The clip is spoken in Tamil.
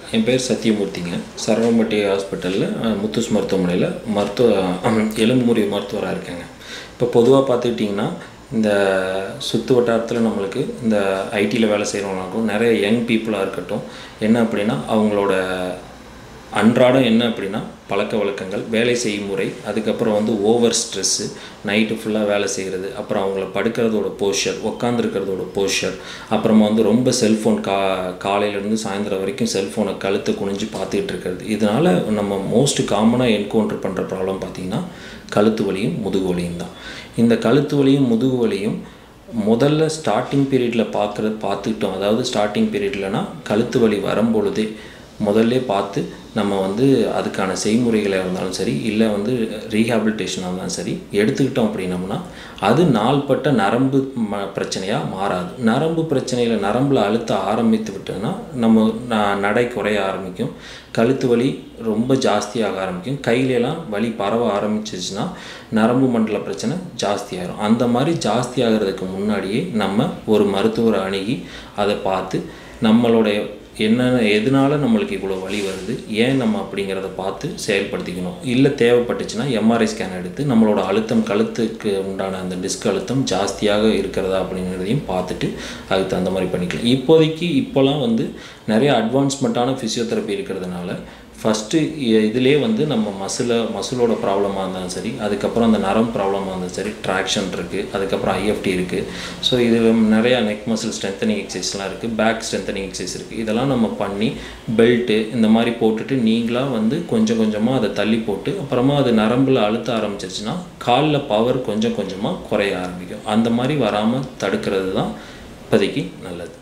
என் பேர் சத்தியமூர்த்திங்க சரவம்பட்டி ஹாஸ்பிட்டலில் முத்துஸ் மருத்துவமனையில் மருத்துவ எலும்பு முறிவு மருத்துவராக இருக்கேங்க இப்போ பொதுவாக பார்த்துக்கிட்டிங்கன்னா இந்த சுற்று வட்டாரத்தில் நம்மளுக்கு இந்த ஐடியில் வேலை செய்கிறவங்களுக்கும் நிறைய யங் பீப்புளாக இருக்கட்டும் என்ன அப்படின்னா அவங்களோட அன்றாடம் என்ன அப்படின்னா பழக்க வழக்கங்கள் வேலை செய்யும் முறை அதுக்கப்புறம் வந்து ஓவர் ஸ்ட்ரெஸ்ஸு நைட்டு ஃபுல்லாக வேலை செய்கிறது அப்புறம் அவங்கள படுக்கிறதோட போஸ்டர் உட்காந்துருக்கிறதோட போஸ்டர் அப்புறமா வந்து ரொம்ப செல்ஃபோன் கா காலையிலேருந்து சாயந்தரம் வரைக்கும் செல்ஃபோனை கழுத்தை குனிஞ்சு பார்த்துக்கிட்டு இருக்கிறது இதனால் நம்ம மோஸ்ட் காமனாக என்கவுண்டர் பண்ணுற ப்ராப்ளம் பார்த்திங்கன்னா கழுத்து வலியும் முதுகு வலியும் தான் இந்த கழுத்து வலியும் முதுகு வலியும் முதல்ல ஸ்டார்டிங் பீரியடில் பார்க்குறது பார்த்துக்கிட்டோம் அதாவது ஸ்டார்டிங் பீரியட்லனா கழுத்து வலி வரும்பொழுதே முதல்ல பார்த்து நம்ம வந்து அதுக்கான செய்முறைகளாக இருந்தாலும் சரி இல்லை வந்து ரீஹாபிலிட்டேஷனாக இருந்தாலும் சரி எடுத்துக்கிட்டோம் அப்படின்னம்னா அது நாள்பட்ட நரம்பு ம பிரச்சனையாக மாறாது நரம்பு பிரச்சனையில் நரம்பில் அழுத்த ஆரம்பித்து விட்டோன்னா நம்ம ந- நடை குறைய ஆரம்பிக்கும் கழுத்து வலி ரொம்ப ஜாஸ்தியாக ஆரம்பிக்கும் கையிலலாம் வலி பரவ ஆரம்பிச்சிச்சுன்னா நரம்பு மண்டல பிரச்சனை ஜாஸ்தியாகிடும் அந்த மாதிரி ஜாஸ்தி ஆகிறதுக்கு முன்னாடியே நம்ம ஒரு மருத்துவரை அணுகி அதை பார்த்து நம்மளுடைய என்னென்ன எதனால நம்மளுக்கு இவ்வளோ வலி வருது ஏன் நம்ம அப்படிங்கிறத பார்த்து செயல்படுத்திக்கணும் இல்லை தேவைப்பட்டுச்சுன்னா எம்ஆர்ஐ ஸ்கேன் எடுத்து நம்மளோட அழுத்தம் கழுத்துக்கு உண்டான அந்த டிஸ்க் அழுத்தம் ஜாஸ்தியாக இருக்கிறதா அப்படிங்கிறதையும் பார்த்துட்டு அதுக்கு தகுந்த மாதிரி பண்ணிக்கலாம் இப்போதைக்கு இப்போலாம் வந்து நிறைய அட்வான்ஸ்மெண்ட்டான ஃபிசியோதெரப்பி இருக்கிறதுனால ஃபஸ்ட்டு இதிலே வந்து நம்ம மசில மசிலோட ப்ராப்ளமாக இருந்தாலும் சரி அதுக்கப்புறம் அந்த நரம் ப்ராப்ளமாக இருந்தாலும் சரி ட்ராக்ஷன் இருக்குது அதுக்கப்புறம் ஐஎஃப்டி இருக்குது ஸோ இது நிறையா நெக் மசில் ஸ்ட்ரென்தனிங் எக்ஸசைஸ்லாம் இருக்குது பேக் ஸ்ட்ரென்தனிங் எக்ஸசைஸ் இருக்குது இதெல்லாம் நம்ம பண்ணி பெல்ட்டு இந்த மாதிரி போட்டுட்டு நீங்களாக வந்து கொஞ்சம் கொஞ்சமாக அதை தள்ளி போட்டு அப்புறமா அது நரம்பில் அழுத்த ஆரம்பிச்சிருச்சுன்னா காலில் பவர் கொஞ்சம் கொஞ்சமாக குறைய ஆரம்பிக்கும் அந்த மாதிரி வராமல் தடுக்கிறது தான் இப்போதைக்கு நல்லது